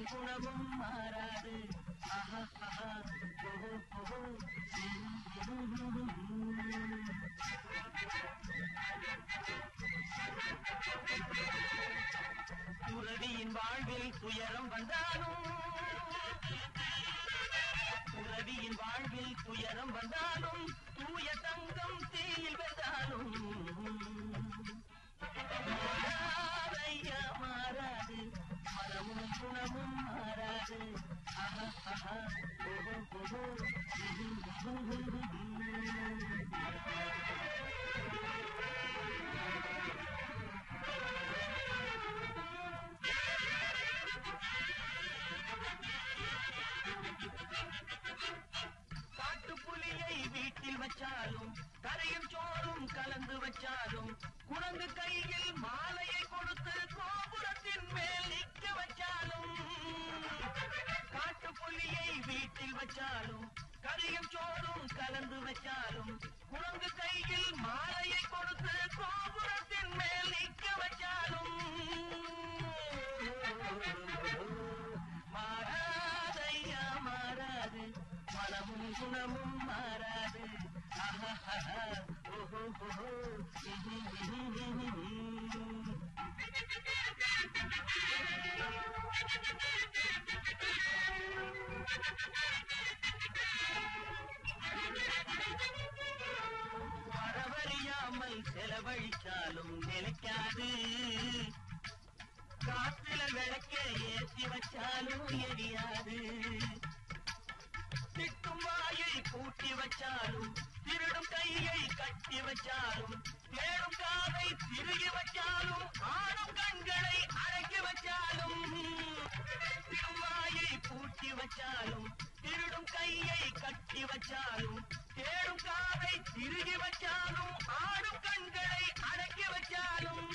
குணமும் மாறாது ஆஹா, ஆஹா, ஓஹோ, ஓஹோ. துறவியின் வாழ்வில் துயரம் வந்தாலும் துறவியின் வாழ்வில் துயரம் வந்தாலும் தூய தங்கம் தீயில் வெந்தாலும் மாறாதையா மாறாது மனமும் குணமும் மாறாது ஆஹா, ஆஹா, ஓஹோ, ஓஹோ. காட்டுப்புலியை வீட்டில் வச்சாலும் கரையும் சோறும் கலந்து வச்சாலும் குரங்கு கையில் மாலையை கொடுத்து கோபுரத்தின் மேல் நிற்க வச்சாலும் காட்டுப்புலியை வீட்டில் வச்சாலும் கரையும் சோறும் கலந்து வச்சாலும் குரங்கு கையில் மாலையை கொடுத்து கோபுரத்தின் மேல் நிற்க வச்சாலும் மாறாதையா மாறாது மனமும் குணமும் மாறாது ஆஹாஹாஹா, ஓஹோ, ஓஹோ. வரவறியாமல் செலவழிச்சாலும் நிலைக்காது காத்துல விளக்க ஏற்றி வச்சாலும் எரியாது திட்டும் வாயை பூட்டி வச்சாலும் திருடும் கையை கட்டி வச்சாலும் தேடும் காதை திருகி வச்சாலும் ஆடும் கண்களை அடக்கி வச்சாலும் திட்டும் வாயை பூட்டி வச்சாலும் திருடும் கையை கட்டி வச்சாலும் தேடும் காதை திருகி வச்சாலும் ஆடும் கண்களை அடக்கி வச்சாலும்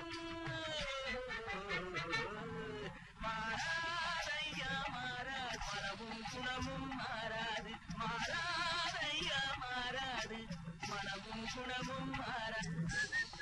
மாறாதையா மாறாது மனமும் குணமும் மாறாது மாறாதையா மாறாது மனமும் குணமும் மாறாது